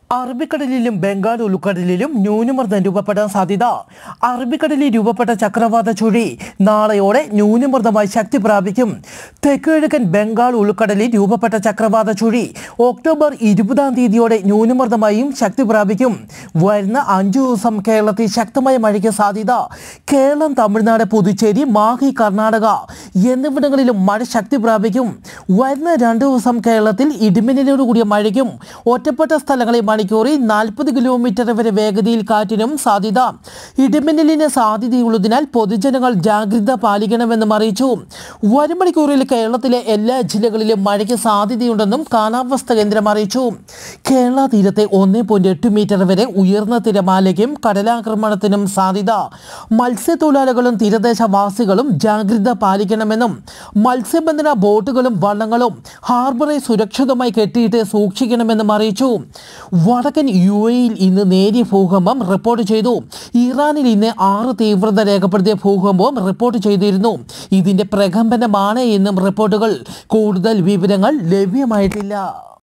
അറബിക്കടലിലും ബംഗാൾ ഉൾക്കടലിലും ന്യൂനമർദ്ദം രൂപപ്പെടാൻ സാധ്യത അറബിക്കടലിൽ രൂപപ്പെട്ട ചക്രവാത ചുഴി നാളെയോടെ ന്യൂനമർദ്ദമായി ശക്തി പ്രാപിക്കും തെക്കുകിഴക്കൻ ബംഗാൾ ഉൾക്കടലിൽ രൂപപ്പെട്ട ചക്രവാത ചുഴി ഒക്ടോബർ ഇരുപതാം തീയതിയോടെ ന്യൂനമർദ്ദമായും ശക്തി പ്രാപിക്കും വരുന്ന അഞ്ചു ദിവസം കേരളത്തിൽ ശക്തമായ മഴയ്ക്ക് സാധ്യത കേരളം തമിഴ്നാട് പുതുച്ചേരി മാഹി കർണാടക എന്നിവിടങ്ങളിലും മഴ ശക്തി പ്രാപിക്കും വരുന്ന രണ്ടു ദിവസം കേരളത്തിൽ ഇടിമിന്നലോട് കൂടിയ മഴയ്ക്കും ഒറ്റപ്പെട്ട സ്ഥലങ്ങളിൽ മണിക്കൂറിൽ നാൽപ്പത് കിലോമീറ്റർ വരെ വേഗതയിൽ കാറ്റിനും സാധ്യത ഇടിമിന്നലിന് സാധ്യതയുള്ളതിനാൽ പൊതുജനങ്ങൾ ജാഗ്രത പാലിക്കണമെന്നും അറിയിച്ചു വരും മണിക്കൂറിൽ കേരളത്തിലെ എല്ലാ ജില്ലകളിലും മഴയ്ക്ക് സാധ്യതയുണ്ടെന്നും കാലാവസ്ഥ കേന്ദ്രം അറിയിച്ചു കേരള തീരത്തെ ഒന്ന് പോയിന്റ് എട്ട് മീറ്റർ വരെ ഉയർന്ന തിരമാലയ്ക്കും കടലാക്രമണത്തിനും സാധ്യത മത്സ്യത്തൊഴിലാളികളും തീരദേശവാസികളും ജാഗ്രത പാലിക്കണമെന്നും മത്സ്യബന്ധന ബോട്ടുകളും വള്ളങ്ങളും ഹാർബറെ സുരക്ഷിതമായി കെട്ടിയിട്ട് സൂക്ഷിക്കണമെന്നും അറിയിച്ചു വടക്കൻ യു എയിൽ ഇന്ന് നേരിയ ഭൂകമ്പം റിപ്പോർട്ട് ചെയ്തു ഇറാനിൽ ഇന്ന് ആറ് തീവ്രത രേഖപ്പെടുത്തിയ ഭൂകമ്പവും റിപ്പോർട്ട് ചെയ്തിരുന്നു ഇതിന്റെ പ്രകമ്പനമാണ് എന്നും റിപ്പോർട്ടുകൾ കൂടുതൽ വിവരങ്ങൾ ലഭ്യമായിട്ടില്ല